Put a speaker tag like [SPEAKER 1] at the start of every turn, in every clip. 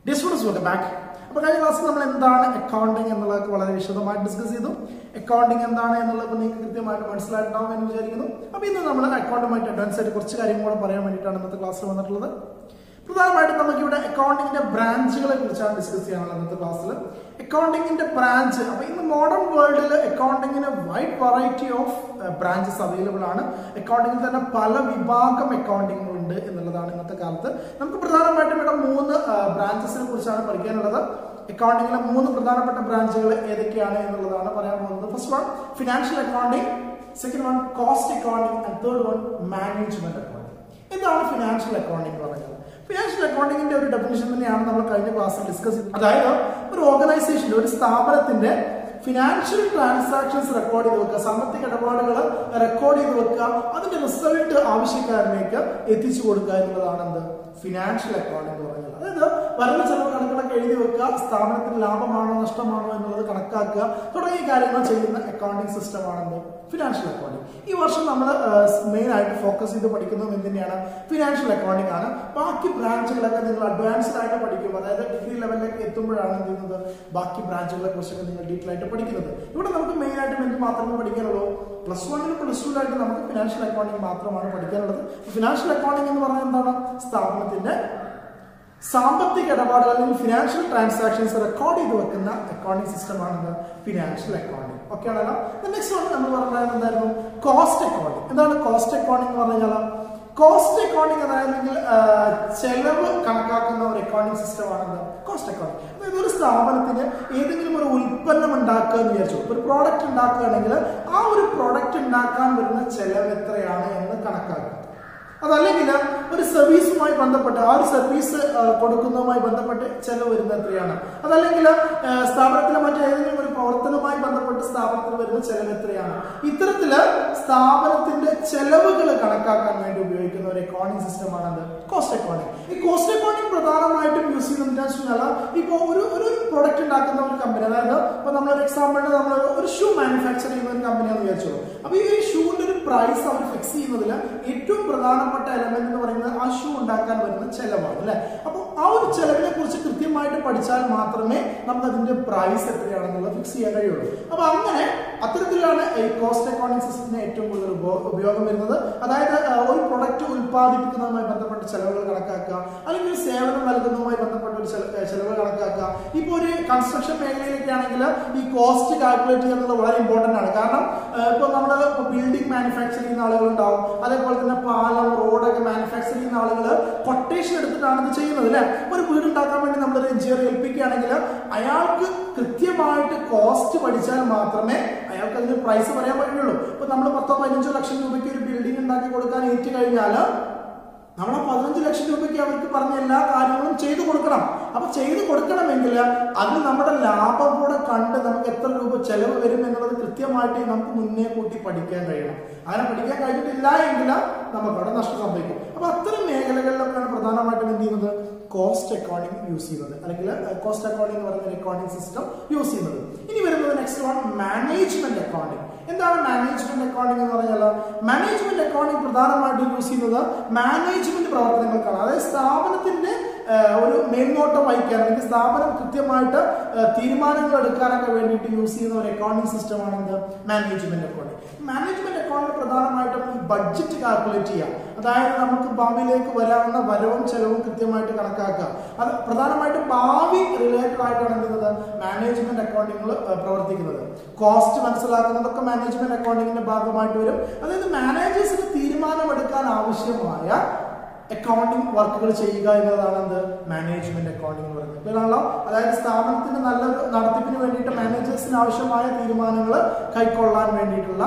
[SPEAKER 1] dear students welcome back അപ്പോൾ കഴിഞ്ഞ ക്ലാസ്സിൽ നമ്മൾ എന്താണ് അക്കൗണ്ടിങ് എന്നുള്ളതൊക്കെ വളരെ വിശദമായിട്ട് ഡിസ്കസ് ചെയ്തു അക്കൗണ്ടിങ് എന്താണ് എന്നുള്ളത് നിങ്ങൾക്ക് കൃത്യമായിട്ട് മനസ്സിലായിട്ടുണ്ടാവും എന്ന് വിചാരിക്കുന്നു അപ്പോൾ ഇന്ന് നമ്മൾ അക്കൗണ്ടുമായിട്ട് അഡ്വാൻസ് ആയിട്ട് കുറച്ച് കാര്യങ്ങൾ കൂടെ പറയാൻ വേണ്ടിയിട്ടാണ് ഇന്നത്തെ ക്ലാസ്സിൽ വന്നിട്ടുള്ളത് പ്രധാനമായിട്ടും നമുക്ക് ഇവിടെ അക്കൗണ്ടിങ്ങിന്റെ ബ്രാഞ്ചുകളെ കുറിച്ചാണ് ഡിസ്കസ് ചെയ്യാനുള്ളത് ഇന്നത്തെ ക്ലാസ്സിൽ അക്കൗണ്ടിങ്ങിന്റെ ബ്രാഞ്ച് അപ്പൊ ഇന്ന് മോഡേൺ വേൾഡിൽ അക്കൗണ്ടിങ്ങിന് wide variety of branches available ആണ് അക്കൗണ്ടിങ്ങിൽ തന്നെ പല വിഭാഗം അക്കൗണ്ടിങ് ഉണ്ട് എന്നുള്ളതാണ് ഇന്നത്തെ കാലത്ത് നമുക്ക് പ്രധാനമായിട്ടും ഇവിടെ മൂന്ന് ബ്രാഞ്ചസിനെ കുറിച്ചാണ് പഠിക്കാനുള്ളത് അക്കൗണ്ടിങ്ങിലെ മൂന്ന് പ്രധാനപ്പെട്ട ബ്രാഞ്ചുകൾ ഏതൊക്കെയാണ് എന്നുള്ളതാണ് പറയാൻ പോകുന്നത് first one financial accounting second one cost accounting and third one management accounting എന്താണ് ഫിനാൻഷ്യൽ അക്കൗണ്ടിങ് പറയുന്നത് ഫിനാൻഷ്യൽ അക്കൗണ്ടിങ്ങിന്റെ ഒരു ഡെഫിനിഷൻ തന്നെയാണ് നമ്മൾ കഴിഞ്ഞ ക്ലാസ്സിൽ ഡിസ്കസ് ചെയ്തത് അതായത് ഒരു ഓർഗനൈസേഷന്റെ ഒരു സ്ഥാപനത്തിന്റെ ഫിനാൻഷ്യൽ ട്രാൻസാക്ഷൻസ് റെക്കോർഡ് ചെയ്ത് വെക്കുക സാമ്പത്തിക ഇടപാടുകൾ റെക്കോർഡ് ചെയ്ത് വെക്കുക അതിന്റെ റിസൾട്ട് ആവശ്യക്കാരനേക്ക് എത്തിച്ചു കൊടുക്കുക എന്നുള്ളതാണ് എന്ത് ഫിനാൻഷ്യൽ അക്കൗണ്ടിംഗ് എന്ന് പറയുന്നത് അതായത് വരവ് ചെലവ് കണക്കുകളൊക്കെ എഴുതി വെക്കുക സ്ഥാപനത്തിന് ലാഭമാണോ നഷ്ടമാണോ എന്നുള്ളത് കണക്കാക്കുക തുടങ്ങിയ കാര്യങ്ങൾ ചെയ്യുന്ന അക്കൗണ്ടിംഗ് സിസ്റ്റമാണ് എന്ത് ഫിനാൻഷ്യൽ അക്കൗണ്ടിംഗ് ഈ വർഷം നമ്മൾ മെയിൻ ആയിട്ട് ഫോക്കസ് ചെയ്ത് പഠിക്കുന്നത് എന്തിനാണ് ഫിനാൻഷ്യൽ അക്കൗണ്ടിംഗ് ആണ് ബാക്കി ബ്രാഞ്ചുകളൊക്കെ നിങ്ങൾ അഡ്വാൻസ്ഡ് ആയിട്ട് പഠിക്കും അതായത് ഡിഗ്രി ലെവലിലേക്ക് എത്തുമ്പോഴാണ് എന്ത് ചെയ്യുന്നത് ബാക്കി ബ്രാഞ്ചുകളെ കുറിച്ചൊക്കെ നിങ്ങൾ ഡീറ്റെയിൽ ആയിട്ട് പഠിക്കുന്നത് ഇവിടെ നമുക്ക് മെയിൻ ആയിട്ടും എന്ത് മാത്രമേ പഠിക്കാനുള്ളൂ പ്ലസ് വണ്ണിലും പ്ലസ് ടുവിലായിട്ട് നമുക്ക് ഫിനാൻഷ്യൽ അക്കൗണ്ടിംഗ് മാത്രമാണ് പഠിക്കാനുള്ളത് ഫിനാൻഷ്യൽ അക്കൗണ്ടിംഗ് എന്ന് പറഞ്ഞാൽ എന്താണ് സ്ഥാപനത്തിന്റെ സാമ്പത്തിക ഇടപാടുകൾ അല്ലെങ്കിൽ ഫിനാൻഷ്യൽ ട്രാൻസാക്ഷൻസ് റെക്കോർഡ് ചെയ്ത് വെക്കുന്ന അക്കൗണ്ടിംഗ് സിസ്റ്റമാണ് ഫിനാൻഷ്യൽ അക്കൗണ്ടിംഗ് ഓക്കെ ആണല്ലോ നെക്സ്റ്റ് വൺ നമ്മൾ പറഞ്ഞത് എന്തായിരുന്നു കോസ്റ്റ് അക്കൗണ്ടിംഗ് എന്താണ് കോസ്റ്റ് അക്കൗണ്ടിംഗ് എന്ന് പറഞ്ഞു കഴിഞ്ഞാൽ കോസ്റ്റ് അക്കൗണ്ടിംഗ് അതായത് ചെലവ് കണക്കാക്കുന്ന ഒരു അക്കൗണ്ടിംഗ് സിസ്റ്റമാണ് കോസ്റ്റ് അക്കൗണ്ടിംഗ് അതായത് ഒരു സ്ഥാപനത്തിന് ഏതെങ്കിലും ഒരു ഉൽപ്പന്നം ഉണ്ടാക്കുക എന്ന് വിചാരിച്ചു ഒരു പ്രോഡക്റ്റ് ഉണ്ടാക്കുകയാണെങ്കിൽ ആ ഒരു പ്രോഡക്റ്റ് ഉണ്ടാക്കാൻ വരുന്ന ചെലവ് എത്രയാണ് എന്ന് കണക്കാക്കുക അതല്ലെങ്കിൽ ഒരു സർവീസുമായി ബന്ധപ്പെട്ട് ആ ഒരു സർവീസ് കൊടുക്കുന്നതുമായി ബന്ധപ്പെട്ട് ചെലവ് വരുന്ന എത്രയാണ് അതല്ലെങ്കിൽ സ്ഥാപനത്തിലെ മറ്റേതെങ്കിലും ഒരു പ്രവർത്തനവുമായി ബന്ധപ്പെട്ട് സ്ഥാപനത്തിൽ വരുന്ന ചെലവ് എത്രയാണ് ഇത്തരത്തില് സ്ഥാപനത്തിന്റെ ചെലവുകൾ കണക്കാക്കാൻ വേണ്ടി ഉപയോഗിക്കുന്ന ഒരു അക്കൗണ്ടിംഗ് സിസ്റ്റമാണ് അത് കോസ്റ്റ് അക്കൗണ്ടിംഗ് ഈ കോസ്റ്റ് അക്കൗണ്ടിംഗ് പ്രധാനമായിട്ടും യൂസ് ചെയ്യുന്നത് ഇപ്പോൾ ഒരു ഒരു പ്രൊഡക്റ്റ് ഉണ്ടാക്കുന്ന ഒരു കമ്പനി അതായത് ഇപ്പൊ നമ്മളൊരു എക്സാമ്പിളിന് നമ്മൾ ഒരു ഷൂ മാനുഫാക്ചർ ചെയ്യുന്ന ഒരു കമ്പനിയാണെന്ന് വിചാരിച്ചോളൂ അപ്പൊ ഈ ഷൂവിന്റെ ഒരു പ്രൈസ് അവർ ഫിക്സ് ചെയ്യുന്നതിൽ ഏറ്റവും പ്രധാനപ്പെട്ട എലമെന്റ് എന്ന് പറയുന്നത് ആ ഷൂ ഉണ്ടാക്കാൻ വരുന്ന ചെലവാണ് അല്ലെ അപ്പോൾ ആ ഒരു ചെലവിനെ കുറിച്ച് കൃത്യമായിട്ട് പഠിച്ചാൽ മാത്രമേ നമുക്ക് അതിന്റെ പ്രൈസ് എത്രയാണെന്നുള്ളത് ഫിക്സ് ചെയ്യാൻ കഴിയുള്ളൂ അപ്പൊ അങ്ങനെ അത്തരത്തിലാണ് ഈ കോസ്റ്റ് അക്കൗണ്ടിംഗ് സിസ്റ്റത്തിന് ഏറ്റവും കൂടുതൽ ഉപയോഗം വരുന്നത് അതായത് ഒരു പ്രൊഡക്റ്റ് ഉൽപ്പാദിപ്പിക്കുന്നതുമായി ബന്ധപ്പെട്ട ചെലവുകൾ കണക്കാക്കുക അല്ലെങ്കിൽ ഒരു സേവനം നൽകുന്നതുമായി ബന്ധപ്പെട്ട ഒരു ചെലവ് കണക്കാക്കുക ഇപ്പോൾ ഒരു കൺസ്ട്രക്ഷൻ മേഖലയിലൊക്കെ ആണെങ്കിൽ ഈ കോസ്റ്റ് കാൽക്കുലേറ്റ് ചെയ്യുന്നത് വളരെ ഇമ്പോർട്ടന്റ് ആണ് കാരണം ഇപ്പോൾ നമ്മൾ ബിൽഡിംഗ് മാനുഫാക്ചർ ചെയ്യുന്ന ആളുകൾ ഉണ്ടാവും അതേപോലെ തന്നെ പാലം റോഡൊക്കെ മാനുഫാക്ചർ ചെയ്യുന്ന ആളുകൾ കൊട്ടേഷൻ എടുത്തിട്ടാണ് ഇത് ചെയ്യുന്നത് അല്ലെ ഒരു വീട് ഉണ്ടാക്കാൻ വേണ്ടി നമ്മളൊരു എഞ്ചിനീയർ ഏൽപ്പിക്കുകയാണെങ്കിൽ അയാൾക്ക് കൃത്യമായിട്ട് കോസ്റ്റ് പഠിച്ചാൽ മാത്രമേ അയാൾക്ക് അതിന് പ്രൈസ് പറയാൻ പറ്റുള്ളൂ ഇപ്പൊ നമ്മൾ പത്തോ പതിനഞ്ചോ ലക്ഷം രൂപയ്ക്ക് ഒരു ബിൽഡിംഗ് ഉണ്ടാക്കി കൊടുക്കാൻ ഏറ്റു കഴിഞ്ഞാൽ നമ്മൾ പതിനഞ്ച് ലക്ഷം രൂപയ്ക്ക് അവർക്ക് പറഞ്ഞ എല്ലാ കാര്യങ്ങളും ചെയ്തു കൊടുക്കണം അപ്പൊ ചെയ്തു കൊടുക്കണമെങ്കിൽ അത് നമ്മുടെ ലാഭം കൂടെ കണ്ട് നമുക്ക് എത്ര രൂപ ചെലവ് വരും എന്നുള്ളത് കൃത്യമായിട്ട് നമുക്ക് മുന്നേ കൂട്ടി പഠിക്കാൻ കഴിയണം അങ്ങനെ പഠിക്കാൻ കഴിഞ്ഞിട്ടില്ല എങ്കിൽ നമുക്ക് അവിടെ നഷ്ടം സംഭവിക്കും അപ്പൊ അത്തരം മേഖലകളിലൊക്കെയാണ് പ്രധാനമായിട്ടും എന്ത് ചെയ്യുന്നത് കോസ്റ്റ് അക്കൗണ്ടിങ് യൂസ് ചെയ്യുന്നത് അല്ലെങ്കിൽ കോസ്റ്റ് അക്കൗണ്ടിങ് എന്ന് പറയുന്ന അക്കൗണ്ടിങ് സിസ്റ്റം യൂസ് ചെയ്യുന്നത് ഇനി വരുന്നത് നെക്സ്റ്റ് വൺ മാനേജ്മെന്റ് അക്കൗണ്ടിങ് എന്താണ് മാനേജ്മെന്റ് അക്കൗണ്ടിങ് എന്ന് പറഞ്ഞാൽ മാനേജ്മെന്റ് അക്കൗണ്ടിങ് പ്രധാനമായിട്ടും യൂസ് ചെയ്യുന്നത് മാനേജ്മെന്റ് പ്രവർത്തനങ്ങൾക്കാണ് അതായത് സ്ഥാപനത്തിന്റെ ഒരു മേൽനോട്ടം വഹിക്കാൻ അല്ലെങ്കിൽ സ്ഥാപനം കൃത്യമായിട്ട് തീരുമാനങ്ങൾ എടുക്കാനൊക്കെ വേണ്ടിയിട്ട് യൂസ് ചെയ്യുന്ന ഒരു അക്കൗണ്ടിംഗ് സിസ്റ്റമാണ് എന്ത് മാനേജ്മെന്റ് അക്കൗണ്ടിംഗ് മാനേജ്മെന്റ് അക്കൗണ്ടിൽ പ്രധാനമായിട്ടും ഈ ബഡ്ജറ്റ് കാൽക്കുലേറ്റ് ചെയ്യാം അതായത് നമുക്ക് ഭാവിയിലേക്ക് വരാവുന്ന വരവും ചെലവും കൃത്യമായിട്ട് കണക്കാക്കുക അത് പ്രധാനമായിട്ടും ഭാവി റിലേറ്റഡ് ആയിട്ടാണ് എന്ത് ചെയ്യുന്നത് മാനേജ്മെന്റ് അക്കൗണ്ടിങ്ങൾ പ്രവർത്തിക്കുന്നത് കോസ്റ്റ് മനസ്സിലാക്കുന്നതൊക്കെ മാനേജ്മെന്റ് അക്കൗണ്ടിങ്ങിന്റെ ഭാഗമായിട്ട് വരും അതായത് മാനേജേഴ്സിന് തീരുമാനമെടുക്കാൻ ആവശ്യമായ അക്കൗണ്ടിങ് വർക്കുകൾ ചെയ്യുക എന്നതാണ് എന്ത് മാനേജ്മെന്റ് അക്കൗണ്ടിങ് എന്ന് പറയുന്നത് ഇതാണല്ലോ അതായത് സ്ഥാപനത്തിന്റെ നല്ലൊരു നടത്തിപ്പിന് വേണ്ടിയിട്ട് മാനേജേഴ്സിന് ആവശ്യമായ തീരുമാനങ്ങൾ കൈക്കൊള്ളാൻ വേണ്ടിയിട്ടുള്ള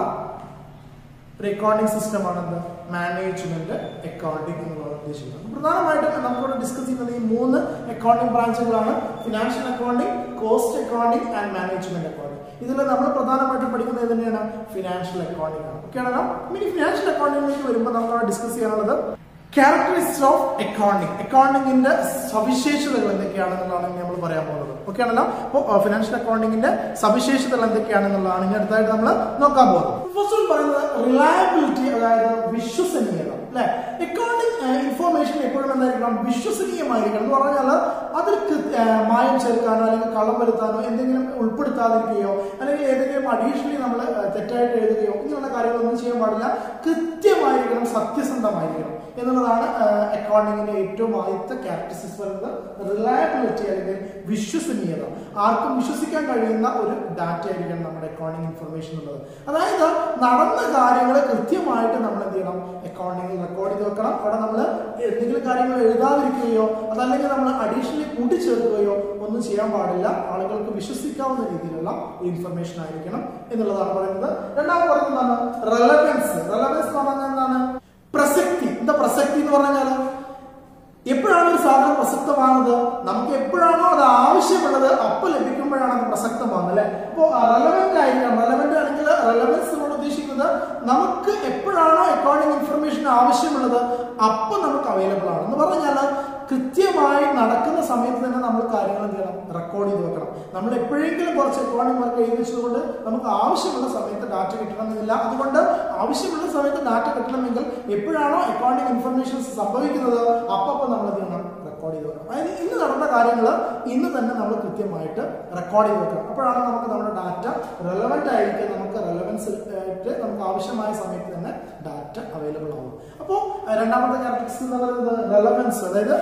[SPEAKER 1] ഒരു അക്കൗണ്ടിങ് സിസ്റ്റമാണ് എന്ത് മാനേജ്മെന്റ് അക്കൗണ്ടിങ് എന്നുള്ളത് ഉദ്ദേശിക്കുന്നത് പ്രധാനമായിട്ടും നമുക്കിവിടെ ഡിസ്കസ് ചെയ്യുന്നത് ഈ മൂന്ന് അക്കൗണ്ടിങ് ബ്രാഞ്ചുകളാണ് financial accounting cost accounting and management accounting ഇതിൽ നമ്മൾ പ്രധാനമായിട്ടും പഠിക്കുന്നത് തന്നെയാണ് ഫിനാൻഷ്യൽ അക്കൗണ്ടിങ് ആണ് ഓക്കെ ആണല്ലോ ഇനി ഫിനാൻഷ്യൽ അക്കൗണ്ടിങ്ങിലേക്ക് വരുമ്പോൾ നമ്മൾ ഡിസ്കസ് ചെയ്യാനുള്ളത് ക്യാരക്ടറിസ്റ്റിക്സ് ഓഫ് അക്കൗണ്ടിങ് അക്കൗണ്ടിങ്ങിന്റെ സവിശേഷതകൾ എന്തൊക്കെയാണെന്നുള്ളതാണ് ഇനി നമ്മൾ പറയാൻ പോകുന്നത് ഓക്കെ ആണല്ലോ അപ്പോൾ ഫിനാൻഷ്യൽ അക്കൗണ്ടിങ്ങിന്റെ സവിശേഷതകൾ എന്തൊക്കെയാണെന്നുള്ളതാണ് ഇനി അടുത്തായിട്ട് നമ്മൾ നോക്കാൻ പോകുന്നത് ഫസ്റ്റ് പറയുന്നത് റിലയബിലിറ്റി അതായത് വിശ്വസനീയത അല്ലെ അക്കൗണ്ടിങ് ഇൻഫോർമേഷൻ എപ്പോഴും എന്തായിരിക്കണം വിശ്വസനീയമായിരിക്കണം എന്ന് പറഞ്ഞാൽ അതിൽ കൃത്യ- ആ, മായം ചേർക്കാനോ അല്ലെങ്കിൽ കള്ളം വരുത്താനോ എന്തെങ്കിലും ഉൾപ്പെടുത്താതിരിക്കുകയോ അല്ലെങ്കിൽ ഏതെങ്കിലും അഡീഷണലി നമ്മൾ തെറ്റായിട്ട് എഴുതുകയോ ഇങ്ങനെയുള്ള കാര്യങ്ങളൊന്നും ചെയ്യാൻ പാടില്ല കൃത്യമായിരിക്കണം സത്യസന്ധമായിരിക്കണം എന്നുള്ളതാണ് അക്കൗണ്ടിങ്ങിന്റെ ഏറ്റവും ആദ്യത്തെ ക്യാരക്ടറിസ്റ്റിക്സ് പറയുന്നത് റിലയബിലിറ്റി അല്ലെങ്കിൽ വിശ്വസനീയത ആർക്കും വിശ്വസിക്കാൻ കഴിയുന്ന ഒരു ഡാറ്റ ആയിരിക്കണം നമ്മുടെ അക്കൗണ്ടിങ് ഇൻഫർമേഷൻ ഉള്ളത് അതായത് നടന്ന കാര്യങ്ങൾ കൃത്യമായിട്ട് നമ്മൾ എന്ത് ചെയ്യണം അക്കൗണ്ടിങ്ങിൽ റെക്കോർഡ് ചെയ്ത് വെക്കണം അവിടെ നമ്മൾ എന്തെങ്കിലും കാര്യങ്ങൾ എഴുതാതിരിക്കുകയോ അതല്ലെങ്കിൽ നമ്മൾ അഡീഷണലി കൂട്ടിച്ചേർക്കുകയോ ഒന്നും ചെയ്യാൻ പാടില്ല ആളുകൾക്ക് വിശ്വസിക്കാവുന്ന രീതിയിലുള്ള ഒരു ഇൻഫർമേഷൻ ആയിരിക്കണം എന്നുള്ളതാണ് പറയുന്നത് രണ്ടാമത് പറയുന്നത് എന്താണ് റെലവൻസ് റെലവൻസ് എന്ന് പറഞ്ഞാൽ എന്താണ് പ്രസക്തി എന്താ പ്രസക്തി എന്ന് പറഞ്ഞാൽ എപ്പോഴാണ് ഒരു സാധനം പ്രസക്തമാകുന്നത് നമുക്ക് എപ്പോഴാണോ അത് ആവശ്യമുള്ളത് അപ്പോൾ ലഭിക്കുമ്പോഴാണ് അത് പ്രസക്തമാകുന്നത് അല്ലെ അപ്പോൾ റെലവെന്റ് ആയിരിക്കണം റെലവെന്റ് ആണെങ്കിൽ റെലവൻസ് നമ്മൾ ഉദ്ദേശിക്കുന്നത് നമുക്ക് എപ്പോഴാണോ അക്കൗണ്ടിങ് ഇൻഫർമേഷൻ ആവശ്യമുള്ളത് അപ്പോൾ നമുക്ക് അവൈലബിൾ ആണ് എന്ന് പറഞ്ഞാൽ കൃത്യമായി നടക്കുന്ന സമയത്ത് തന്നെ നമ്മൾ കാര്യങ്ങൾ എന്ത് ചെയ്യണം റെക്കോർഡ് ചെയ്ത് വെക്കണം നമ്മൾ എപ്പോഴെങ്കിലും കുറച്ച് അക്കൗണ്ടിങ് വർക്ക് എഴുതി വെച്ചതുകൊണ്ട് നമുക്ക് ആവശ്യമുള്ള സമയത്ത് ഡാറ്റ കിട്ടണമെന്നില്ല അതുകൊണ്ട് ആവശ്യമുള്ള സമയത്ത് ഡാറ്റ കിട്ടണമെങ്കിൽ എപ്പോഴാണോ അക്കൗണ്ടിങ് ഇൻഫർമേഷൻസ് സംഭവിക്കുന്നത് അപ്പോൾ നമ്മൾ എന്ത് ചെയ്യണം റെക്കോർഡ് ചെയ്ത് വെക്കണം അതായത് ഇന്ന് നടന്ന കാര്യങ്ങൾ ഇന്ന് തന്നെ നമ്മൾ കൃത്യമായിട്ട് റെക്കോർഡ് ചെയ്ത് വെക്കണം അപ്പോഴാണ് നമുക്ക് നമ്മുടെ ഡാറ്റ റെലവെന്റ് ആയിരിക്കും നമുക്ക് റെലവൻസ് ആയിട്ട് നമുക്ക് ആവശ്യമായ സമയത്ത് തന്നെ ഡാറ്റ അവൈലബിൾ ആവും അപ്പോൾ രണ്ടാമത്തെ ക്യാരക്ടറിസ്റ്റിക്സ് എന്ന് പറയുന്നത് റെലവൻസ് അതായത്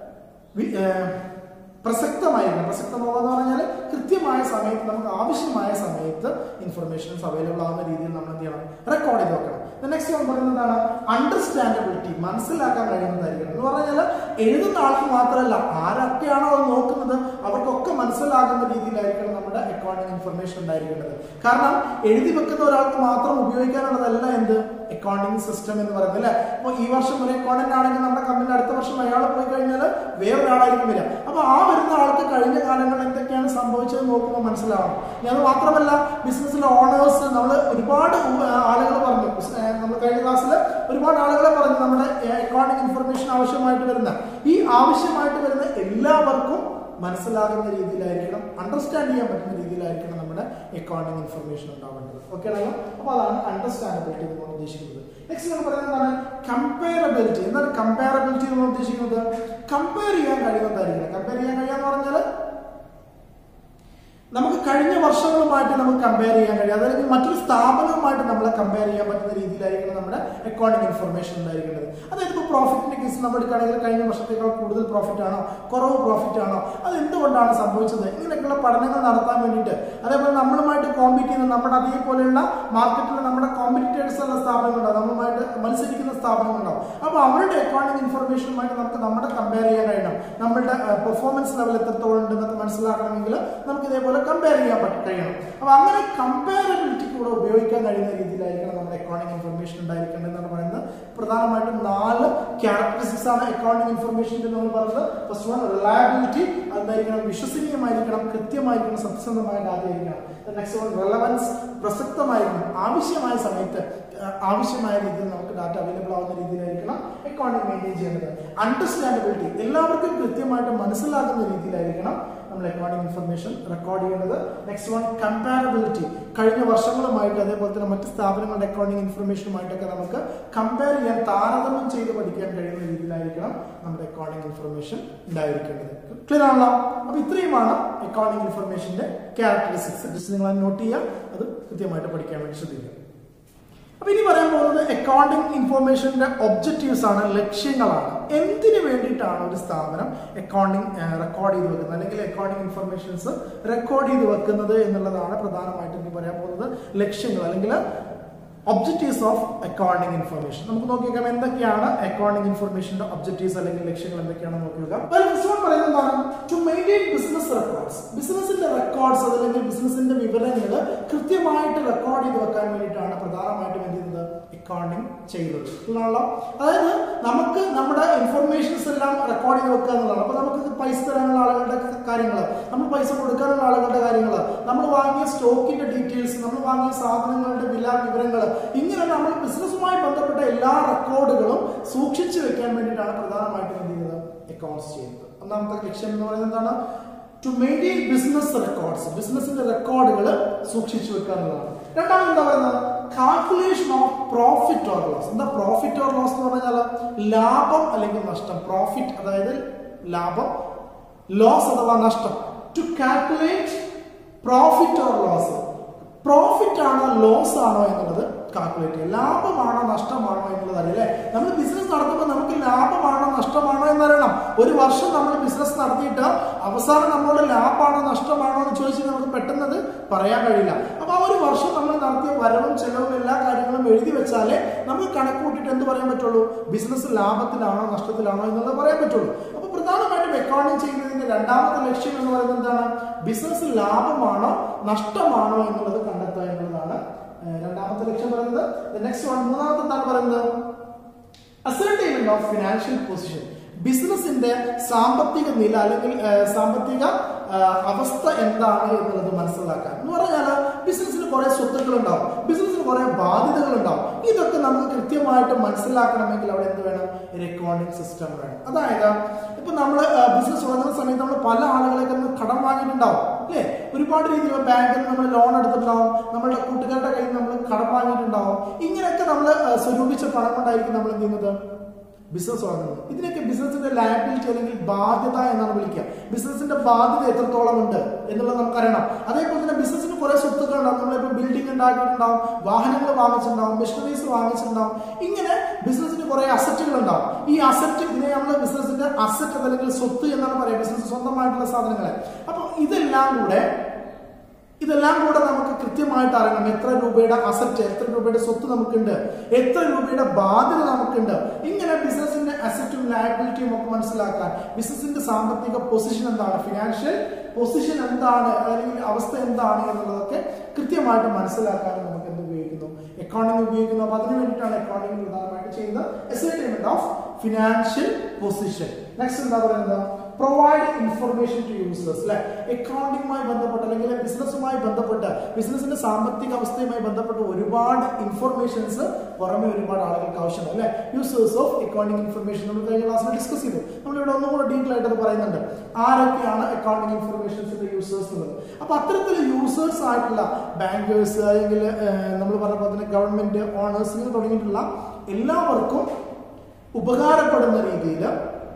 [SPEAKER 1] വി- ഏർ പ്രസക്തമായിരിക്കണം പ്രസക്തമാവുക എന്ന് പറഞ്ഞാൽ കൃത്യമായ സമയത്ത് നമുക്ക് ആവശ്യമായ സമയത്ത് ഇൻഫർമേഷൻസ് അവൈലബിൾ ആവുന്ന രീതിയിൽ നമ്മൾ എന്ത് ചെയ്യണം റെക്കോർഡ് ചെയ്ത് വെക്കണം നെക്സ്റ്റ് വൺ പറയുന്നത് എന്താണ് അണ്ടർസ്റ്റാൻഡബിലിറ്റി മനസ്സിലാക്കാൻ കഴിയുന്നതായിരിക്കണം എന്ന് പറഞ്ഞാൽ എഴുതുന്ന ആൾക്ക് മാത്രമല്ല ആരൊക്കെയാണോ അത് നോക്കുന്നത് അവർക്കൊക്കെ മനസ്സിലാകുന്ന രീതിയിലായിരിക്കണം നമ്മുടെ അക്കൗണ്ടിങ് ഇൻഫർമേഷൻ ഉണ്ടായിരിക്കേണ്ടത് കാരണം എഴുതി വെക്കുന്ന ഒരാൾക്ക് മാത്രം ഉപയോഗിക്കാനുള്ളതല്ല എന്ത് അക്കൗണ്ടിങ് സിസ്റ്റം എന്ന് പറയുന്നത് അല്ലെ അപ്പൊ ഈ വർഷം ഒരു അക്കൗണ്ടന്റ് ആണെങ്കിൽ നമ്മുടെ കമ്പനി അടുത്ത വർഷം അയാൾ പോയി കഴിഞ്ഞാൽ വേറൊരാളായിരിക്കും വരിക അപ്പൊ ആ വരുന്ന ആൾക്ക് കഴിഞ്ഞ കാലങ്ങളിൽ എന്തൊക്കെയാണ് സംഭവിച്ചത് നോക്കുമ്പോൾ മനസ്സിലാവണം ഇനി അത് മാത്രമല്ല ബിസിനസ്സിലെ ഓണേഴ്സ് നമ്മൾ ഒരുപാട് ആളുകൾ പറഞ്ഞു നമ്മൾ കഴിഞ്ഞ ക്ലാസ്സിൽ ഒരുപാട് ആളുകളെ പറഞ്ഞു നമ്മുടെ അക്കൗണ്ടിങ് ഇൻഫർമേഷൻ ആവശ്യമായിട്ട് വരുന്ന ഈ ആവശ്യമായിട്ട് വരുന്ന എല്ലാവർക്കും മനസ്സിലാകുന്ന രീതിയിലായിരിക്കണം അണ്ടർസ്റ്റാൻഡ് ചെയ്യാൻ പറ്റുന്ന രീതിയിലായിരിക്കണം നമ്മുടെ അക്കൗണ്ടിങ് ഇൻഫർമേഷൻ ഉണ്ടാവേണ്ടത് ഓക്കെ ആണല്ലോ അപ്പൊ അതാണ് അണ്ടർസ്റ്റാൻഡബിലിറ്റി നമ്മൾ ഉദ്ദേശിക്കുന്നത് നെക്സ്റ്റ് നമ്മൾ പറയുന്നത് എന്താണ് കമ്പയറബിലിറ്റി എന്താണ് കമ്പയറബിലിറ്റി നമ്മൾ ഉദ്ദേശിക്കുന്നത് കമ്പയർ ചെയ്യാൻ കഴിയുന്നതായിരിക്കണം കമ്പയർ ചെയ്യാൻ കഴിയാന്ന് പറഞ്ഞാൽ നമുക്ക് കഴിഞ്ഞ വർഷങ്ങളുമായിട്ട് നമുക്ക് കമ്പയർ ചെയ്യാൻ കഴിയും അതല്ലെങ്കിൽ മറ്റൊരു സ്ഥാപനവുമായിട്ട് നമ്മളെ കമ്പയർ ചെയ്യാൻ പറ്റുന്ന രീതിയിലായിരിക്കണം നമ്മുടെ അക്കൗണ്ടിങ് ഇൻഫർമേഷൻ ഉണ്ടായിരിക്കുന്നത് അതായത് ഇപ്പോൾ പ്രോഫിറ്റിന്റെ കേസ് നമ്മൾ എടുക്കുകയാണെങ്കിൽ കഴിഞ്ഞ വർഷത്തേക്കാൾ കൂടുതൽ പ്രോഫിറ്റ് ആണോ കുറവ് പ്രോഫിറ്റ് ആണോ അത് എന്തുകൊണ്ടാണ് സംഭവിച്ചത് ഇങ്ങനെയൊക്കെയുള്ള പഠനങ്ങൾ നടത്താൻ വേണ്ടിയിട്ട് അതേപോലെ നമ്മളുമായിട്ട് കോമ്പീറ്റ് ചെയ്യുന്ന നമ്മുടെ അതേപോലെയുള്ള മാർക്കറ്റിൽ നമ്മുടെ കോമ്പറ്റീറ്റേഴ്സ് ഉള്ള സ്ഥാപനങ്ങളുണ്ടാവും നമ്മളുമായിട്ട് മത്സരിക്കുന്ന സ്ഥാപനങ്ങളുണ്ടാവും അപ്പോൾ അവരുടെ അക്കൗണ്ടിങ് ഇൻഫർമേഷനുമായിട്ട് നമുക്ക് നമ്മുടെ കമ്പയർ ചെയ്യാൻ കഴിയണം നമ്മളുടെ പെർഫോമൻസ് ലെവൽ എത്രത്തോളം ഉണ്ടെന്നൊക്കെ മനസ്സിലാക്കണമെങ്കിൽ നമുക്ക് ഇതേപോലെ കമ്പയർ ചെയ്യാൻ പറ്റും കഴിയണം അപ്പൊ അങ്ങനെ കമ്പയറബിലിറ്റി കൂടെ ഉപയോഗിക്കാൻ കഴിയുന്ന രീതിയിലായിരിക്കണം നമ്മുടെ അക്കൗണ്ടിങ് ഇൻഫർമേഷൻ ഉണ്ടായിരിക്കേണ്ടത് എന്നാണ് പറയുന്നത് പ്രധാനമായിട്ടും നാല് ക്യാരക്ടറിസ്റ്റിക്സ് ആണ് അക്കൗണ്ടിങ് ഇൻഫർമേഷൻ്റെ നമ്മൾ പറയുന്നത് ഫസ്റ്റ് വൺ റിലയബിലിറ്റി അതായിരിക്കണം വിശ്വസനീയമായിരിക്കണം കൃത്യമായിരിക്കണം സത്യസന്ധമായ ഡാറ്റ ആയിരിക്കണം നെക്സ്റ്റ് വൺ റെലവൻസ് പ്രസക്തമായിരിക്കണം ആവശ്യമായ സമയത്ത് ആ, ആവശ്യമായ രീതിയിൽ നമുക്ക് ഡാറ്റ അവൈലബിൾ ആവുന്ന രീതിയിലായിരിക്കണം അക്കൗണ്ടിങ് മെയിൻറ്റെയിൻ ചെയ്യേണ്ടത് അണ്ടർസ്റ്റാൻഡബിലിറ്റി എല്ലാവർക്കും കൃത്യമായിട്ട് മനസ്സിലാക്കുന്ന രീതിയിലായിരിക്കണം നമ്മൾ അക്കൗണ്ടിങ് ഇൻഫർമേഷൻ റെക്കോർഡ് ചെയ്യേണ്ടത് നെക്സ്റ്റ് വൺ കമ്പാരബിലിറ്റി കഴിഞ്ഞ വർഷങ്ങളുമായിട്ട് അതേപോലെ തന്നെ മറ്റ് സ്ഥാപനങ്ങളുടെ അക്കൗണ്ടിങ് ഇൻഫർമേഷനുമായിട്ടൊക്കെ നമുക്ക് കമ്പയർ ചെയ്യാൻ താരതമ്യം ചെയ്ത് പഠിക്കാൻ കഴിയുന്ന രീതിയിലായിരിക്കണം നമ്മുടെ അക്കൗണ്ടിങ് ഇൻഫർമേഷൻ ഉണ്ടായിരിക്കേണ്ടത് ക്ലിയർ ആണല്ലോ അപ്പൊ ഇത്രയുമാണ് അക്കൗണ്ടിങ് ഇൻഫർമേഷന്റെ ക്യാരക്ടറിസ്റ്റിക്സ് ജസ്റ്റ് നിങ്ങൾ നോട്ട് ചെയ്യുക അത് കൃത്യമായിട്ട് പഠിക്കാൻ വേണ്ടി ശ്രദ്ധിക്കുക അപ്പൊ ഇനി പറയാൻ പോകുന്നത് അക്കൗണ്ടിങ് ഇൻഫർമേഷന്റെ ഒബ്ജക്റ്റീവ്സ് ആണ് ലക്ഷ്യങ്ങളാണ് എന്തിനു വേണ്ടിയിട്ടാണ് ഒരു സ്ഥാപനം അക്കൗണ്ടിങ് റെക്കോർഡ് ചെയ്ത് വെക്കുന്നത് അല്ലെങ്കിൽ അക്കൗണ്ടിങ് ഇൻഫർമേഷൻസ് റെക്കോർഡ് ചെയ്ത് വെക്കുന്നത് എന്നുള്ളതാണ് പ്രധാനമായിട്ടും ഇനി പറയാൻ പോകുന്നത് ലക്ഷ്യങ്ങൾ അല്ലെങ്കിൽ ഒബ്ജക്റ്റീവ്സ് ഓഫ് അക്കൗണ്ടിങ് ഇൻഫർമേഷൻ നമുക്ക് നോക്കിയേക്കാം എന്തൊക്കെയാണ് അക്കൗണ്ടിങ് ഇൻഫർമേഷന്റെ ഒബ്ജക്റ്റീവ്സ് അല്ലെങ്കിൽ ലക്ഷ്യങ്ങൾ എന്തൊക്കെയാണെന്ന് നോക്കിയേക്കാം ഫസ്റ്റ് വൺ പറയുന്നത് എന്താണ് ടു മെയിൻറ്റെയിൻ ബിസിനസ് റെക്കോർഡ്സ് ബിസിനസിന്റെ റെക്കോർഡ്സ് അതല്ലെങ്കിൽ ബിസിനസിന്റെ വിവരങ്ങൾ കൃത്യമായിട്ട് റെക്കോർഡ് ചെയ്ത് വെക്കാൻ വേണ്ടിയിട്ടാണ് പ്രധാനമായിട്ടും എന്ത് ചെയ്യുന്നത് അക്കൗണ്ടിങ് ചെയ്യുന്നത് എന്നാണല്ലോ അതായത് നമുക്ക് നമ്മുടെ ഇൻഫർമേഷൻസ് എല്ലാം റെക്കോർഡ് ചെയ്ത് വെക്കുക എന്നുള്ളതാണ് അപ്പൊ നമുക്ക് പൈസ തരാനുള്ള ആളുകളുടെ കാര്യങ്ങൾ നമ്മൾ പൈസ കൊടുക്കാനുള്ള ആളുകളുടെ കാര്യങ്ങൾ നമ്മൾ വാങ്ങിയ സ്റ്റോക്കിന്റെ ഡീറ്റെയിൽസ് നമ്മൾ വാങ്ങിയ സാധനങ്ങളുടെ വില വിവരങ്ങൾ ഇങ്ങനെ നമ്മൾ ബിസിനസ്സുമായി ബന്ധപ്പെട്ട എല്ലാ റെക്കോർഡുകളും സൂക്ഷിച്ചു വെക്കാൻ വേണ്ടിയിട്ടാണ് പ്രധാനമായിട്ടും എന്ത് ചെയ്യുന്നത് അക്കൗണ്ട്സ് ചെയ്യുന്നത് ഒന്നാമത്തെ ലക്ഷ്യം എന്ന് പറയുന്നത് എന്താണ് ടു മെയിൻറ്റെയിൻ ബിസിനസ് റെക്കോർഡ്സ് ബിസിനസിന്റെ റെക്കോർഡുകൾ സൂക്ഷിച്ചു വെക്കുക എന്നുള്ളതാണ് രണ്ടാമത് എന്താ പറയുന്നത് calculation of profit or loss എന്താ പ്രോഫിറ്റ് ഓർ ലോസ് എന്ന് പറഞ്ഞാൽ ലാഭം അല്ലെങ്കിൽ നഷ്ടം പ്രോഫിറ്റ് അതായത് ലാഭം ലോസ് അഥവാ നഷ്ടം to calculate profit or loss profit ആണോ ലോസ് ആണോ എന്നുള്ളത് കാൽക്കുലേറ്റ് ചെയ്യുക ലാഭമാണോ നഷ്ടമാണോ എന്നുള്ളത് അറിയില്ലേ നമ്മൾ ബിസിനസ് നടത്തുമ്പോൾ നമുക്ക് ലാഭമാണോ നഷ്ടമാണോ എന്നറിയണം ഒരു വർഷം നമ്മൾ ബിസിനസ് നടത്തിയിട്ട് അവസാനം നമ്മളോട് ലാഭമാണോ നഷ്ടമാണോ എന്ന് ചോദിച്ചാൽ നമുക്ക് പെട്ടെന്നത് പറയാൻ കഴിയില്ല അപ്പൊ ആ ഒരു വർഷം നമ്മൾ നടത്തിയ വരവും ചെലവും എല്ലാ കാര്യങ്ങളും എഴുതി വെച്ചാലേ നമുക്ക് കണക്ക് കൂട്ടിയിട്ട് എന്ത് പറയാൻ പറ്റുള്ളൂ ബിസിനസ് ലാഭത്തിലാണോ നഷ്ടത്തിലാണോ എന്നുള്ളത് പറയാൻ പറ്റുള്ളൂ അപ്പൊ പ്രധാനമായിട്ടും അക്കൗണ്ടിങ് ചെയ്യുന്നതിന്റെ രണ്ടാമത്തെ ലക്ഷ്യം എന്ന് പറയുന്നത് എന്താണ് ബിസിനസ് ലാഭമാണോ നഷ്ടമാണോ എന്നുള്ളത് കണ്ടെത്തുക എന്നുള്ളതാണ് ഏഹ് രണ്ടാമത്തെ ലക്ഷ്യം പറയുന്നത് നെക്സ്റ്റ് വൺ മൂന്നാമത്തെ എന്താണ് പറയുന്നത് അസർട്ടൈൻമെന്റ് ഓഫ് ഫിനാൻഷ്യൽ പൊസിഷൻ ബിസിനസിന്റെ സാമ്പത്തിക നില അല്ലെങ്കിൽ ഏഹ്, സാമ്പത്തിക ആഹ്, അവസ്ഥ എന്താണ് എന്നുള്ളത് മനസ്സിലാക്കാൻ എന്ന് പറഞ്ഞാൽ ബിസിനസ്സിന് കുറെ സ്വത്തുക്കൾ ഉണ്ടാവും ബിസിനസ്സിന് കുറെ ബാധ്യതകൾ ഉണ്ടാവും ഇതൊക്കെ നമുക്ക് കൃത്യമായിട്ട് മനസ്സിലാക്കണമെങ്കിൽ അവിടെ എന്ത് വേണം ഒരു അക്കൗണ്ടിങ് സിസ്റ്റം വേണം അതായത് ഇപ്പൊ നമ്മൾ ബിസിനസ് തുടങ്ങുന്ന സമയത്ത് നമ്മൾ പല ആളുകളൊക്കെ നമ്മൾ കടം വാങ്ങിയിട്ടുണ്ടാവും അല്ലേ ഒരുപാട് രീതിയിൽ ബാങ്കിൽ നിന്ന് നമ്മൾ ലോൺ എടുത്തിട്ടുണ്ടാവും നമ്മളുടെ കൂട്ടുകാരുടെ കയ്യിൽ നിന്ന് നമ്മൾ കടം വാങ്ങിയിട്ടുണ്ടാവും ഇങ്ങനെയൊക്കെ നമ്മൾ സ്വരൂപിച്ച പണം കൊണ്ടായിരിക്കും നമ്മൾ എന്ത് ചെയ്യുന്നത് ബിസിനസ് തുടങ്ങുന്നത് ഇതിനൊക്കെ ബിസിനസിന്റെ ലയബിലിറ്റി അല്ലെങ്കിൽ ബാധ്യത എന്നാണ് വിളിക്കുക ബിസിനസിന്റെ ബാധ്യത എത്രത്തോളം ഉണ്ട് എന്നുള്ളത് നമുക്കറിയണം അതേപോലെ തന്നെ ബിസിനസിന് കുറെ സ്വത്തുക്കൾ ഉണ്ടാവും നമ്മളിപ്പോൾ ബിൽഡിംഗ് ഉണ്ടാക്കിയിട്ടുണ്ടാവും വാഹനങ്ങൾ വാങ്ങിച്ചിട്ടുണ്ടാവും മെഷീനറീസ് വാങ്ങിച്ചിട്ടുണ്ടാവും ഇങ്ങനെ ബിസിനസിന് കുറെ അസറ്റുകൾ ഉണ്ടാവും ഈ അസറ്റ് ഇതിനെ നമ്മൾ ബിസിനസിന്റെ അസറ്റ് അല്ലെങ്കിൽ സ്വത്ത് എന്നാണ് പറയുക ബിസിനസ് സ്വന്തമായിട്ടുള്ള സാധനങ്ങളെ അപ്പൊ ഇതെല്ലാം കൂടെ ഇതെല്ലാം കൂടെ നമുക്ക് കൃത്യമായിട്ട് അറിയണം എത്ര രൂപയുടെ അസറ്റ് എത്ര രൂപയുടെ സ്വത്ത് നമുക്കുണ്ട് എത്ര രൂപയുടെ ബാധ്യത നമുക്കുണ്ട് ഇങ്ങനെ ബിസിനസിന്റെ അസറ്റും ലയബിലിറ്റിയും ഒക്കെ മനസ്സിലാക്കാൻ ബിസിനസിന്റെ സാമ്പത്തിക പൊസിഷൻ എന്താണ് ഫിനാൻഷ്യൽ പൊസിഷൻ എന്താണ് അല്ലെങ്കിൽ അവസ്ഥ എന്താണ് എന്നുള്ളതൊക്കെ കൃത്യമായിട്ട് മനസ്സിലാക്കാൻ നമുക്ക് എന്ത് ഉപയോഗിക്കുന്നു അക്കൗണ്ടിങ് ഉപയോഗിക്കുന്നു അപ്പൊ അതിന് വേണ്ടിയിട്ടാണ് അക്കൗണ്ടിങ് പ്രധാനമായിട്ട് ചെയ്യുന്നത് assignment of financial position next എന്താ പറയുന്നത് പ്രൊവൈഡ് ഇൻഫർമേഷൻ ടു യൂസേഴ്സ് അല്ലെ അക്കൗണ്ടിങ്ങുമായി ബന്ധപ്പെട്ട് അല്ലെങ്കിൽ ബിസിനസ്സുമായി ബന്ധപ്പെട്ട് ബിസിനസിന്റെ സാമ്പത്തിക അവസ്ഥയുമായി ബന്ധപ്പെട്ട് ഒരുപാട് ഇൻഫർമേഷൻസ് പുറമെ ഒരുപാട് ആളുകൾക്ക് ആവശ്യമാണ് അല്ലെ യൂസേഴ്സ് ഓഫ് അക്കൗണ്ടിങ് ഇൻഫർമേഷൻ നമ്മൾ കഴിഞ്ഞ ക്ലാസ്സിൽ ഡിസ്കസ് ചെയ്തു നമ്മൾ ഇവിടെ ഒന്നും കൂടെ ഡീറ്റെയിൽ ആയിട്ട് അത് പറയുന്നുണ്ട് ആരൊക്കെയാണ് അക്കൗണ്ടിങ് ഇൻഫർമേഷൻസിന്റെ യൂസേഴ്സ് എന്നുള്ളത് അപ്പൊ അത്തരത്തിൽ യൂസേഴ്സ് ആയിട്ടുള്ള ബാങ്കേഴ്സ് അല്ലെങ്കിൽ നമ്മൾ പറഞ്ഞ പോലെ തന്നെ ഗവൺമെന്റ് ഓണേഴ്സ് ഇങ്ങനെ തുടങ്ങിയിട്ടുള്ള എല്ലാവർക്കും ഉപകാരപ്പെടുന്ന രീതിയിൽ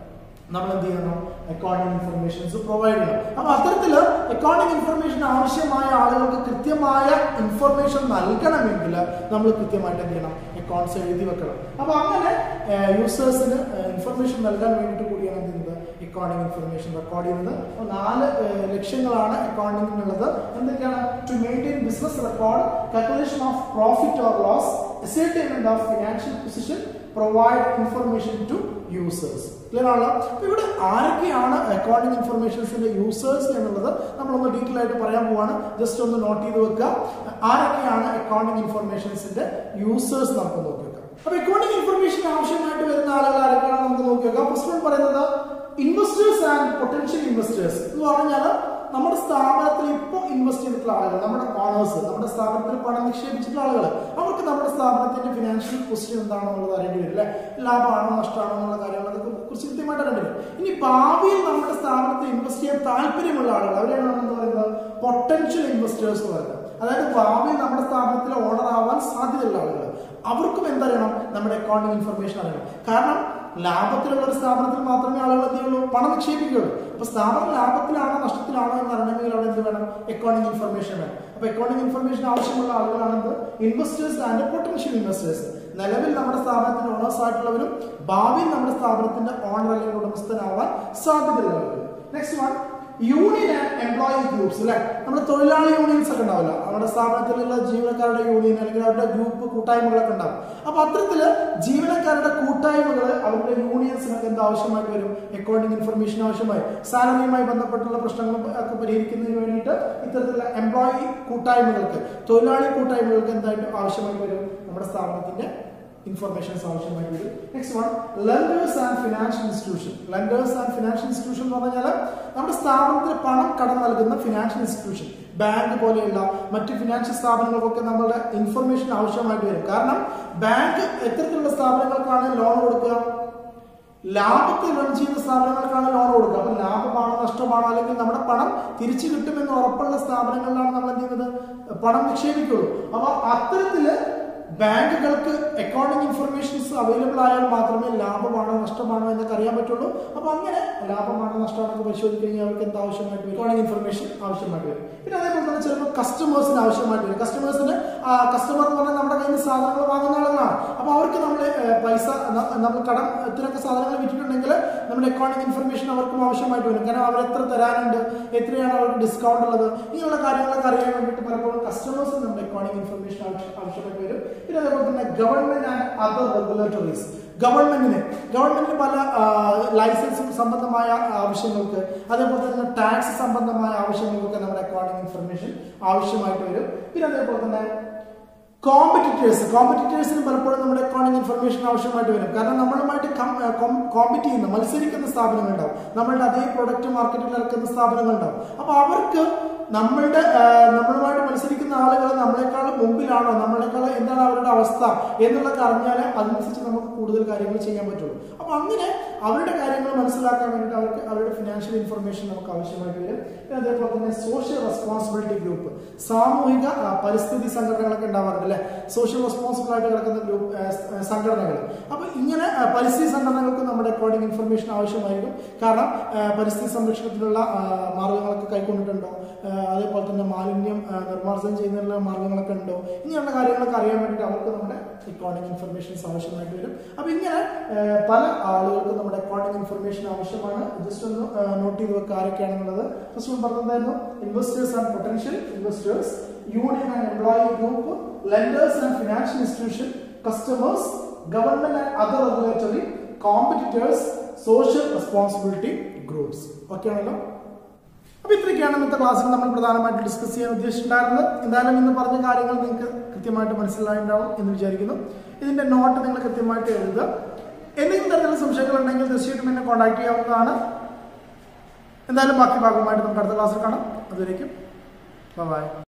[SPEAKER 1] നമ്മൾ എന്ത് ചെയ്യണം അക്കൗണ്ടിങ് ഇൻഫർമേഷൻസ് പ്രൊവൈഡ് ചെയ്യണം അപ്പൊ അത്തരത്തില് അക്കൗണ്ടിങ് ഇൻഫർമേഷൻ ആവശ്യമായ ആളുകൾക്ക് കൃത്യമായ ഇൻഫർമേഷൻ നൽകണമെങ്കിൽ നമ്മൾ കൃത്യമായിട്ട് എന്ത് ചെയ്യണം അക്കൗണ്ട്സ് എഴുതി വെക്കണം അപ്പൊ അങ്ങനെ യൂസേഴ്സിന് ഇൻഫർമേഷൻ നൽകാൻ വേണ്ടിയിട്ട് കൂടിയാണ് എന്ത് ചെയ്യുന്നത് അക്കൗണ്ടിങ് ഇൻഫർമേഷൻ റെക്കോർഡ് ചെയ്യുന്നത് അപ്പൊ നാല് ഏഹ്, ലക്ഷ്യങ്ങളാണ് അക്കൗണ്ടിങ്ങിനുള്ളത് എന്തൊക്കെയാണ് to maintain business record calculation of profit or loss assignment of financial position provide information to users clear ആണല്ലോ അപ്പൊ ഇവിടെ ആരൊക്കെയാണ് അക്കൗണ്ടിങ് ഇൻഫർമേഷൻസിന്റെ യൂസേഴ്സ് എന്നുള്ളത് നമ്മളൊന്ന് ഡീറ്റെയിൽ ആയിട്ട് പറയാൻ പോവാണ് ജസ്റ്റ് ഒന്ന് നോട്ട് ചെയ്ത് വെക്കുക ആരൊക്കെയാണ് അക്കൗണ്ടിങ് ഇൻഫർമേഷൻസിന്റെ യൂസേഴ്സ് നമുക്ക് നോക്കി വെക്കാം അപ്പൊ അക്കൗണ്ടിങ് ഇൻഫർമേഷൻ ആവശ്യമായിട്ട് വരുന്ന ആളുകൾ ആരൊക്കെയാണ് നമുക്ക് നോക്കി വെക്കാം ഫസ്റ്റ് വൺ പറയുന്നത് ഇൻവെസ്റ്റേഴ്സ് ആൻഡ് പൊട്ടൻഷ്യൽ ഇൻവെസ്റ്റേഴ്സ് എന്ന് പറഞ്ഞാൽ നമ്മുടെ സ്ഥാപനത്തിൽ ഇപ്പോൾ ഇൻവെസ്റ്റ് ചെയ്തിട്ടുള്ള ആളുകൾ നമ്മുടെ ഓണേഴ്സ് നമ്മുടെ സ്ഥാപനത്തിൽ പണം നിക്ഷേപിച്ചിട്ടുള്ള ആളുകൾ അവർക്ക് നമ്മുടെ സ്ഥാപനത്തിന്റെ ഫിനാൻഷ്യൽ പൊസിഷൻ എന്താണെന്നുള്ളത് അറിയേണ്ടി വരും അല്ലെ ലാഭമാണോ നഷ്ടമാണോ എന്നുള്ള കാര്യങ്ങളൊക്കെ കുറിച്ച് കൃത്യമായിട്ട് അറിയേണ്ടി വരും ഇനി ഭാവിയിൽ നമ്മുടെ സ്ഥാപനത്തിൽ ഇൻവെസ്റ്റ് ചെയ്യാൻ താല്പര്യമുള്ള ആളുകൾ അവരെയാണ് നമ്മൾ എന്താ പറയുന്നത് പൊട്ടൻഷ്യൽ ഇൻവെസ്റ്റേഴ്സ് എന്ന് പറയുന്നത് അതായത് ഭാവിയിൽ നമ്മുടെ സ്ഥാപനത്തിൽ ഓണർ ആവാൻ സാധ്യതയുള്ള ആളുകൾ അവർക്കും എന്തറിയണം നമ്മുടെ അക്കൗണ്ടിങ് ഇൻഫർമേഷൻ അറിയണം കാരണം ലാഭത്തിലുള്ള ഒരു സ്ഥാപനത്തിൽ മാത്രമേ ആളുകൾ എന്ത് ചെയ്യുള്ളൂ പണം നിക്ഷേപിക്കുകയുള്ളൂ അപ്പൊ സ്ഥാപനം ലാഭത്തിലാണോ നഷ്ടത്തിലാണോ എന്ന് അറിയണമെങ്കിൽ അവിടെ എന്ത് വേണം അക്കൗണ്ടിങ് ഇൻഫർമേഷൻ വേണം അപ്പൊ അക്കൗണ്ടിങ് ഇൻഫർമേഷൻ ആവശ്യമുള്ള ആളുകളാണെന്ത് ഇൻവെസ്റ്റേഴ്സ് ആൻഡ് പൊട്ടൻഷ്യൽ ഇൻവെസ്റ്റേഴ്സ് നിലവിൽ നമ്മുടെ സ്ഥാപനത്തിന്റെ ഓണേഴ്സ് ആയിട്ടുള്ളവരും ഭാവിയിൽ നമ്മുടെ സ്ഥാപനത്തിന്റെ ഓണർ അല്ലെങ്കിൽ ഉടമസ്ഥനാവാൻ സാധ്യതയുള്ളവരും next one union and employee groups അല്ലെ നമ്മുടെ തൊഴിലാളി യൂണിയൻസ് ഒക്കെ ഉണ്ടാവില്ല നമ്മുടെ സ്ഥാപനത്തിലുള്ള ജീവനക്കാരുടെ യൂണിയൻ അല്ലെങ്കിൽ അവരുടെ ഗ്രൂപ്പ് കൂട്ടായ്മകളൊക്കെ ഉണ്ടാവും അപ്പൊ അത്തരത്തില് ജീവനക്കാരുടെ കൂട്ടായ്മകൾ അവരുടെ യൂണിയൻസിനൊക്കെ എന്ത് ആവശ്യമായിട്ട് വരും അക്കൗണ്ടിങ് ഇൻഫർമേഷൻ ആവശ്യമായി സാലറിയുമായി ബന്ധപ്പെട്ടുള്ള പ്രശ്നങ്ങൾ ഒക്കെ പരിഹരിക്കുന്നതിന് വേണ്ടിയിട്ട് ഇത്തരത്തിലുള്ള എംപ്ലോയി കൂട്ടായ്മകൾക്ക് തൊഴിലാളി കൂട്ടായ്മകൾക്ക് എന്തായിട്ട് ആവശ്യമായി വരും നമ്മുടെ സ്ഥാപനത്തിന്റെ ഇൻഫർമേഷൻസ് ആവശ്യമായി വരും next one lenders and financial institution lenders and financial institution എന്ന് പറഞ്ഞാൽ നമ്മുടെ സ്ഥാപനത്തിന് പണം കടം നൽകുന്ന ഫിനാൻഷ്യൽ ഇൻസ്റ്റിറ്റ്യൂഷൻ ബാങ്ക് പോലെയുള്ള മറ്റ് ഫിനാൻഷ്യൽ സ്ഥാപനങ്ങൾക്കൊക്കെ നമ്മളുടെ ഇൻഫർമേഷൻ ആവശ്യമായിട്ട് വരും കാരണം ബാങ്ക് എത്തരത്തിലുള്ള സ്ഥാപനങ്ങൾക്കാണ് ലോൺ കൊടുക്കുക ലാഭത്തിൽ റൺ ചെയ്യുന്ന സ്ഥാപനങ്ങൾക്കാണ് ലോൺ കൊടുക്കുക അപ്പൊ ലാഭമാണോ നഷ്ടമാണോ അല്ലെങ്കിൽ നമ്മുടെ പണം തിരിച്ചു കിട്ടുമെന്ന് ഉറപ്പുള്ള സ്ഥാപനങ്ങളിലാണ് നമ്മൾ എന്ത് ചെയ്യുന്നത് പണം നിക്ഷേപിക്കുള്ളൂ അപ്പൊ അത്തരത്തില് ബാങ്കുകൾക്ക് അക്കൗണ്ടിങ് ഇൻഫർമേഷൻസ് അവൈലബിൾ ആയാൽ മാത്രമേ ലാഭമാണോ നഷ്ടമാണോ എന്നൊക്കെ അറിയാൻ പറ്റുള്ളൂ അപ്പൊ അങ്ങനെ ലാഭമാണോ നഷ്ടമാണോ പരിശോധിച്ച് കഴിഞ്ഞാൽ അവർക്ക് എന്ത് ആവശ്യമായിട്ട് വരും അക്കൗണ്ടിങ് ഇൻഫർമേഷൻ ആവശ്യമായിട്ട് വരും പിന്നെ അതേപോലെ തന്നെ ചിലപ്പോൾ കസ്റ്റമേഴ്സിന് ആവശ്യമായിട്ട് വരും കസ്റ്റമേഴ്സിന് കസ്റ്റമർ എന്ന് പറഞ്ഞാൽ നമ്മുടെ കയ്യിൽ നിന്ന് സാധനങ്ങൾ വാങ്ങുന്ന ആളുകളാണ് അപ്പൊ അവർക്ക് നമ്മൾ പൈസ ന- നമ്മൾ കടം എത്രയൊക്കെ സാധനങ്ങൾ വിറ്റിട്ടുണ്ടെങ്കിൽ നമ്മുടെ അക്കൗണ്ടിങ് ഇൻഫർമേഷൻ അവർക്കും ആവശ്യമായിട്ട് വരും കാരണം അവർ എത്ര തരാനുണ്ട് എത്രയാണ് അവർക്ക് ഡിസ്കൗണ്ട് ഉള്ളത് ഇങ്ങനെയുള്ള കാര്യങ്ങളൊക്കെ അറിയാൻ വേണ്ടിയിട്ട് പലപ്പോഴും കസ്റ്റമേഴ്സിന് നമ്മുടെ അക്കൗണ്ടിങ് ഇൻഫർമേഷൻ ആവശ്യമായിട്ട് വരും പിന്നെ അതേപോലെ തന്നെ ഗവൺമെന്റ് ആൻഡ് അതർ റെഗുലേറ്ററീസ് ഗവൺമെന്റിന് ഗവൺമെന്റിന് പല ലൈസൻസ് സംബന്ധമായ ആവശ്യങ്ങൾക്ക് അതേപോലെ തന്നെ ടാക്സ് സംബന്ധമായ ആവശ്യങ്ങൾക്കൊക്കെ നമ്മുടെ അക്കൗണ്ടിങ് ഇൻഫർമേഷൻ ആവശ്യമായിട്ട് വരും പിന്നെ അതേപോലെ തന്നെ കോമ്പറ്റീറ്റേഴ്സ് കോമ്പറ്റീറ്റേഴ്സിന് പലപ്പോഴും നമ്മുടെ അക്കൗണ്ടിങ് ഇൻഫർമേഷൻ ആവശ്യമായിട്ട് വരും കാരണം നമ്മളുമായിട്ട് കോമ്പറ്റ് ചെയ്യുന്ന മത്സരിക്കുന്ന സ്ഥാപനങ്ങൾ ഉണ്ടാവും നമ്മളുടെ അതേ പ്രൊഡക്റ്റ് മാർക്കറ്റിൽ ഇറക്കുന്ന സ്ഥാപനങ്ങൾ ഉണ്ടാവും അപ്പൊ അവർക്ക് നമ്മളുടെ ആ, നമ്മളുമായിട്ട് മത്സരിക്കുന്ന ആളുകൾ നമ്മളെക്കാൾ മുമ്പിലാണോ നമ്മളെക്കാൾ എന്താണ് അവരുടെ അവസ്ഥ എന്നുള്ളതൊക്കെ അറിഞ്ഞാൽ അതിനനുസരിച്ച് നമുക്ക് കൂടുതൽ കാര്യങ്ങൾ ചെയ്യാൻ പറ്റുള്ളൂ അപ്പൊ അങ്ങനെ അവരുടെ കാര്യങ്ങൾ മനസ്സിലാക്കാൻ വേണ്ടിയിട്ട് അവർക്ക് അവരുടെ ഫിനാൻഷ്യൽ ഇൻഫർമേഷൻ നമുക്ക് ആവശ്യമായിട്ട് വരും പിന്നെ അതേപോലെ തന്നെ സോഷ്യൽ റെസ്പോൺസിബിലിറ്റി ഗ്രൂപ്പ് സാമൂഹിക ആ, പരിസ്ഥിതി സംഘടനകളൊക്കെ ഉണ്ടാവാറുണ്ട് അല്ലെ സോഷ്യൽ റെസ്പോൺസിബിൾ ആയിട്ട് കിടക്കുന്ന ഗ്രൂപ്പ് സംഘടനകൾ അപ്പൊ ഇങ്ങനെ ആ, പരിസ്ഥിതി സംഘടനകൾക്ക് നമ്മുടെ അക്കൗണ്ടിങ് ഇൻഫർമേഷൻ ആവശ്യമായിരിക്കും കാരണം ആ, പരിസ്ഥിതി സംരക്ഷണത്തിനുള്ള ആ, മാർഗങ്ങളൊക്കെ കൈക്കൊണ്ടിട്ടുണ്ടോ ആ, അതേപോലെ തന്നെ മാലിന്യം ആ, നിർമ്മാർജ്ജനം ചെയ്യുന്നതിനുള്ള മാർഗങ്ങളൊക്കെ ഉണ്ടോ ഇങ്ങനെയുള്ള കാര്യങ്ങളൊക്കെ അറിയാൻ വേണ്ടിയിട്ട് അവർക്ക് നമ്മുടെ അക്കൗണ്ടിങ് ഇൻഫർമേഷൻസ് ആവശ്യമായിട്ട് വരും അപ്പൊ ഇങ്ങനെ ആ, പല ആളുകൾക്ക് നമ്മുടെ അക്കൗണ്ടിങ് ഇൻഫർമേഷൻ ആവശ്യമാണ് ജസ്റ്റ് ഒന്ന് നോട്ട് ചെയ്ത് വെക്കുക ആരൊക്കെയാണെന്നുള്ളത് ഫസ്റ്റ് ഒന്ന് പറഞ്ഞതായിരുന്നു investors and potential investors union and employee group lenders and financial institution customers government and other regulatory competitors social responsibility groups okay ആണല്ലോ അപ്പൊ ഇത്രയൊക്കെയാണ് ഇന്നത്തെ ക്ലാസ്സിൽ നമ്മൾ പ്രധാനമായിട്ട് ഡിസ്കസ് ചെയ്യാൻ ഉദ്ദേശിച്ചിട്ടുണ്ടായിരുന്നത് എന്തായാലും ഇന്ന് പറഞ്ഞ കാര്യങ്ങൾ നിങ്ങൾക്ക് കൃത്യമായിട്ട് മനസ്സിലായിട്ടുണ്ടാവും എന്ന് വിചാരിക്കുന്നു ഇതിന്റെ നോട്ട് നിങ്ങൾ കൃത്യമായിട്ട് എഴുതുക എന്തെങ്കിലും തരത്തിലുള്ള സംശയങ്ങൾ ഉണ്ടെങ്കിൽ തീർച്ചയായിട്ടും എന്നെ കോൺടാക്ട് ചെയ്യാവുന്നതാണ് എന്തായാലും ബാക്കി ഭാഗമായിട്ട് നമുക്ക് അടുത്ത ക്ലാസ്സിൽ കാണാം അതുവരേക്കും ബൈ